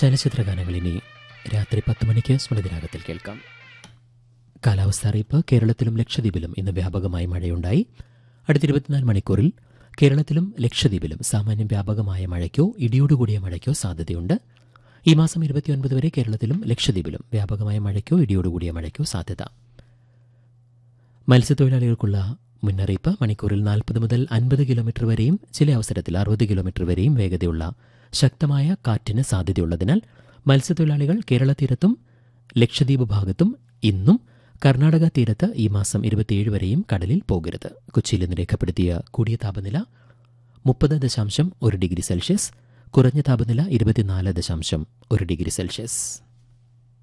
ചലച്ചിത്ര ഗാനങ്ങൾ ഇനി രാത്രി പത്ത് മണിക്ക് സ്മൃതിരാഗത്തിൽ കേൾക്കാം കാലാവസ്ഥ അറിയിപ്പ് കേരളത്തിലും ലക്ഷദ്വീപിലും ഇന്ന് വ്യാപകമായി മഴയുണ്ടായി അടുത്ത ഇരുപത്തിനാല് മണിക്കൂറിൽ കേരളത്തിലും ലക്ഷദ്വീപിലും സാമാന്യം വ്യാപകമായ മഴയ്ക്കോ ഇടിയോടുകൂടിയ മഴയ്ക്കോ സാധ്യതയുണ്ട് ഈ മാസം ഇരുപത്തിയൊൻപത് വരെ കേരളത്തിലും ലക്ഷദ്വീപിലും വ്യാപകമായ മഴയ്ക്കോ ഇടിയോടുകൂടിയ മഴയ്ക്കോ സാധ്യത മത്സ്യത്തൊഴിലാളികൾക്കുള്ള മുന്നറിയിപ്പ് മണിക്കൂറിൽ നാൽപ്പത് മുതൽ അൻപത് കിലോമീറ്റർ വരെയും ചില അവസരത്തിൽ അറുപത് കിലോമീറ്റർ വരെയും വേഗതയുള്ള ശക്തമായ കാറ്റിന് സാധ്യതയുള്ളതിനാൽ മത്സ്യത്തൊഴിലാളികൾ കേരള തീരത്തും ലക്ഷദ്വീപ് ഭാഗത്തും ഇന്നും കർണാടക തീരത്ത് ഈ മാസം ഇരുപത്തിയേഴ് വരെയും കടലിൽ പോകരുത് കൊച്ചിയിൽ ഇന്ന് രേഖപ്പെടുത്തിയ കൂടിയ താപനില മുപ്പത് ദശാംശം ഒരു ഡിഗ്രി സെൽഷ്യസ് കുറഞ്ഞ താപനില ഇരുപത്തിനാല് ദശാംശം ഒരു ഡിഗ്രി സെൽഷ്യസ്